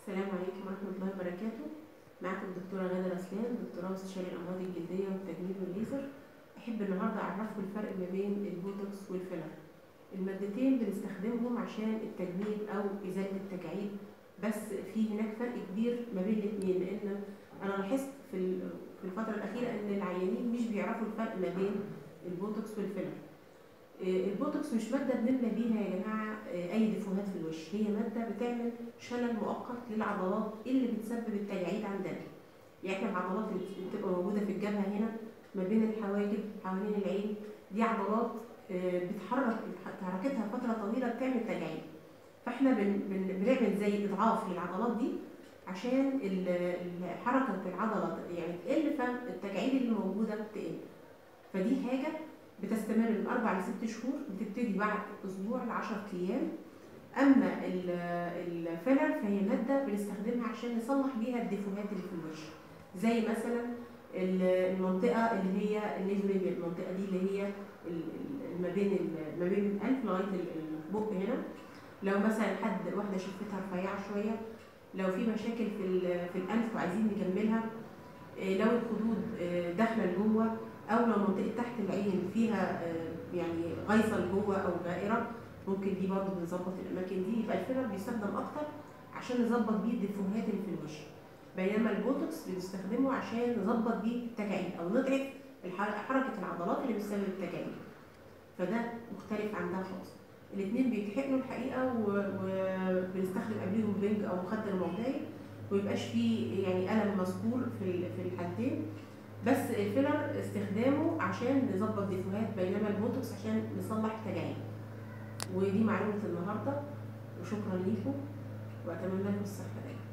السلام عليكم ورحمة الله وبركاته معكم الدكتورة غادة رسلان دكتوراه استشاري الأمراض الجلدية والتجميل والليزر أحب النهاردة أعرفكم الفرق ما بين البوتوكس والفيلر المادتين بنستخدمهم عشان التجميل أو إزالة التجاعيد بس في هناك فرق كبير ما بين الاتنين لأن أنا لاحظت في ال- في الفترة الأخيرة إن العيانين مش بيعرفوا الفرق ما بين البوتوكس والفيلر آه، البوتوكس مش مادة بنملى بيها يا جماعة آه، أي ديفوهات في الوش هي مادة بتعمل شلل مؤقت للعضلات اللي بتسبب التجاعيد عندنا يعني احنا العضلات اللي بتبقى موجودة في الجبهة هنا ما بين الحواجب حوالين العين دي عضلات آه، بتحرك حركتها فترة طويلة بتعمل تجاعيد فاحنا بن بن بنعمل زي إضعاف للعضلات دي عشان ال- ال- حركة العضلة يعني تقل فالتجاعيد اللي موجودة تقل فدي حاجة بتستمر من أربع لست شهور بتبتدي بعد أسبوع لعشر أيام أما ال- الفيلر فهي مادة بنستخدمها عشان نصلح بيها الديفوهات اللي في الوش زي مثلا ال- المنطقة اللي هي النيزوليبيا المنطقة دي اللي هي ال- ال- ما بين ال- ما بين الأنف لغاية ال- البق هنا لو مثلا حد واحدة شفتها رفيعة شوية لو في مشاكل في ال- في الأنف وعايزين نكملها إيه، لو الخدود آه، داخلة لجوه او لو منطقه تحت العين فيها آه، يعني غيصه لجوه او غائره ممكن دي برضه بنظبط الاماكن دي يبقى الفيلر بيستخدم اكتر عشان نظبط بيه الديفوهات اللي في الوش بينما البوتوكس بنستخدمه عشان نظبط بيه التجاعيد او نضعف الح- حركه العضلات اللي بتسبب التجاعيد فده مختلف عن ده خالص الاثنين بيتحقنوا الحقيقه و- وبنستخدم قبليهم بنج او مخدر موضعي وميبقاش فيه يعني الم مذكور في ال- في الحالتين بس الفيلر استخدامه عشان نظبط ديفوهات بينما البوتوكس عشان نصلح تجاعيد ودي معلومة النهاردة وشكرا ليكم وأتمنى لكم الصحة دايما